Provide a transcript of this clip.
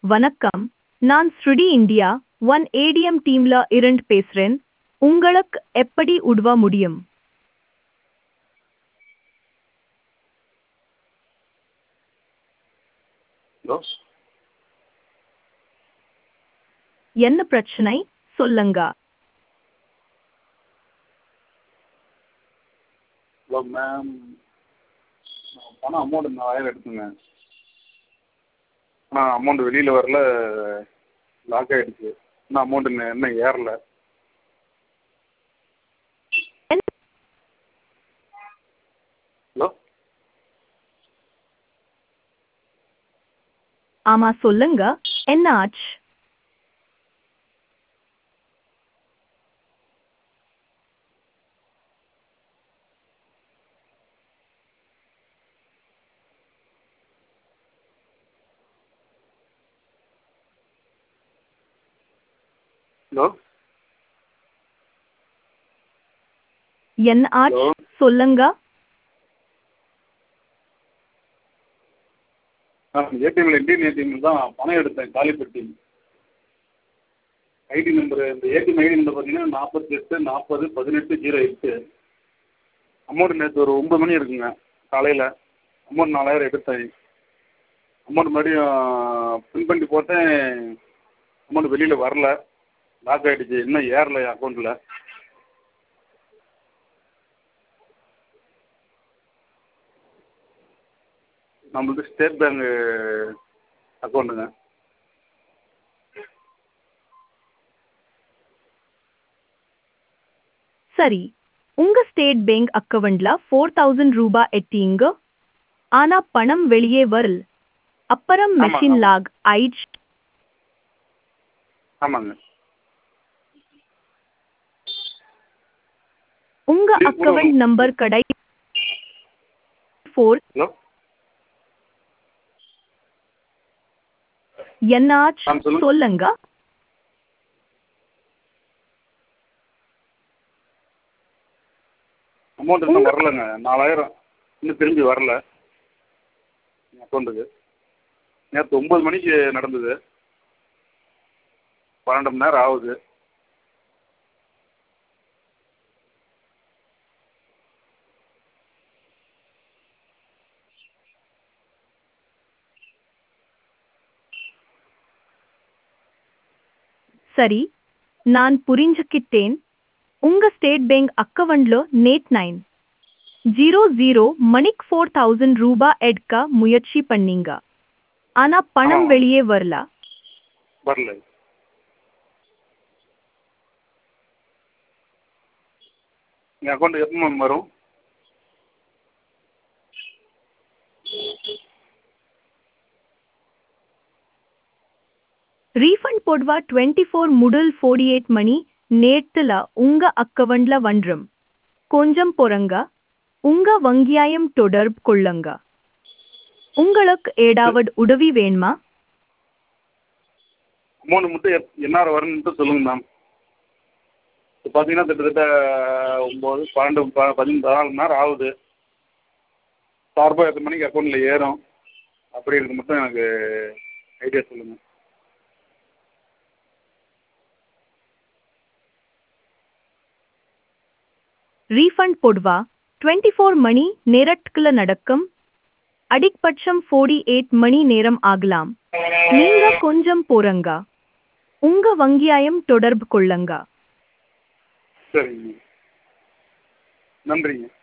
வணக்கம் நான் ஸ்ருடி இந்தியா ஒன் ஏடிஎம் டீம்ல இருந்து பேசுறேன் உங்களுக்கு எப்படி உதவ முடியும் ஹலோ என்ன பிரச்சனை சொல்லுங்க ஹலோ மேம் நான் பணம் அமௌண்ட் நாலாயிரம் எடுத்தேங்க ஆனால் அமௌண்ட் வெளியில் வரல லாக் ஆகிடுச்சு இன்னும் அமௌண்ட் இன்னும் இன்னும் ஏறல ஹலோ ஆமா சொல்லுங்க என்ன ஆச்சு ஹலோ என்ன ஆச்சு ஹலோ சொல்லுங்க நான் ஏடிஎம்மில் இந்தியன் ஏடிஎம்மில் தான் பணம் எடுத்தேன் காலிப்பட்டி ஐடி நம்பரு இந்த ஏடிஎம் ஐடி நம்பர் பார்த்தீங்கன்னா நாற்பத்தி எட்டு நாற்பது பதினெட்டு ஜீரோ எட்டு அமௌண்ட் நேற்று ஒரு ஒம்பது மணி இருக்குங்க காலையில் அமௌண்ட் நாலாயிரம் எடுத்தேன் அமௌண்ட் மறுபடியும் பின் பண்ணி போட்டேன் அமௌண்ட் வெளியில் வரல லாக் ஆகிடுச்சு இன்னும் ஏறல என் அக்கௌண்ட்டில் நம்மளது ஸ்டேட் பேங்க்கு அக்கௌண்ட்டுங்க சரி உங்க ஸ்டேட் பேங்க் அக்கவுண்ட்ல ஃபோர் தௌசண்ட் ரூபாய் எட்டீங்க ஆனா பணம் வெளியே வரல அப்புறம் ஆமா, மெஷின் ஆமா. லாக் ஆயிடுச்சு ஆமாங்க உங்க இது அக்கவுண்ட் போடுங்க. நம்பர் கடை ஃபோர் ஹலோ என்னாச்சு ஆ, சொல்லுங்க. சொல்லுங்க அமௌண்ட் இன்னும் வரலங்க நாலாயிரம் இன்னும் திரும்பி வரல என் அக்கௌண்ட்டுக்கு நேற்று ஒம்பது மணிக்கு நடந்தது பன்னெண்டு மணி நேரம் ஆகுது சரி நான் புரிஞ்சுக்கிட்டேன் உங்க ஸ்டேட் பேங்க் அக்கவுண்ட்ல நேட் நைன் ஜீரோ ஜீரோ மணிக்கு ஃபோர் தௌசண்ட் ரூபாய் எடுக்க முயற்சி பண்ணீங்க ஆனா பணம் ஆமா. வெளியே வரல வரல என் அக்கௌண்ட்டுக்கு எப்போ மேம் வரும் ரீஃபண்ட் போடுவா டுவெண்ட்டி ஃபோர் முதல் ஃபோர்டி எயிட் மணி நேரத்துல உங்க அக்கவுண்ட்ல வந்துரும் கொஞ்சம் பொறுங்க உங்க வங்கியாயம் தொடர்பு கொள்ளுங்க உங்களுக்கு ஏதாவது உதவி வேணுமா அமௌண்ட் மட்டும் எப் எந்நேரம் வரும்னு மட்டும் சொல்லுங்கள் மேம் இப்போ பார்த்தீங்கன்னா கிட்டத்தட்ட ஒம்பது பன்னெண்டு ப பதினஞ்சு பதினாலு மணி நேரம் ஆகுது ஷார்ப்பாக எத்தனை மணிக்கு அக்கௌண்ட்டில் ஏறும் அப்படி இருக்கு மட்டும் எனக்கு ஐடியா சொல்லுங்கள் ரீஃபண்ட் போடுவா டுவெண்ட்டி ஃபோர் மணி நேரத்துக்குள்ள நடக்கும் அதிகபட்சம் ஃபோர்டி எயிட் மணி நேரம் ஆகலாம் நீங்க கொஞ்சம் போறங்க உங்க வங்கியாயம் தொடர்பு கொள்ளுங்க சரிங்க நன்றிங்க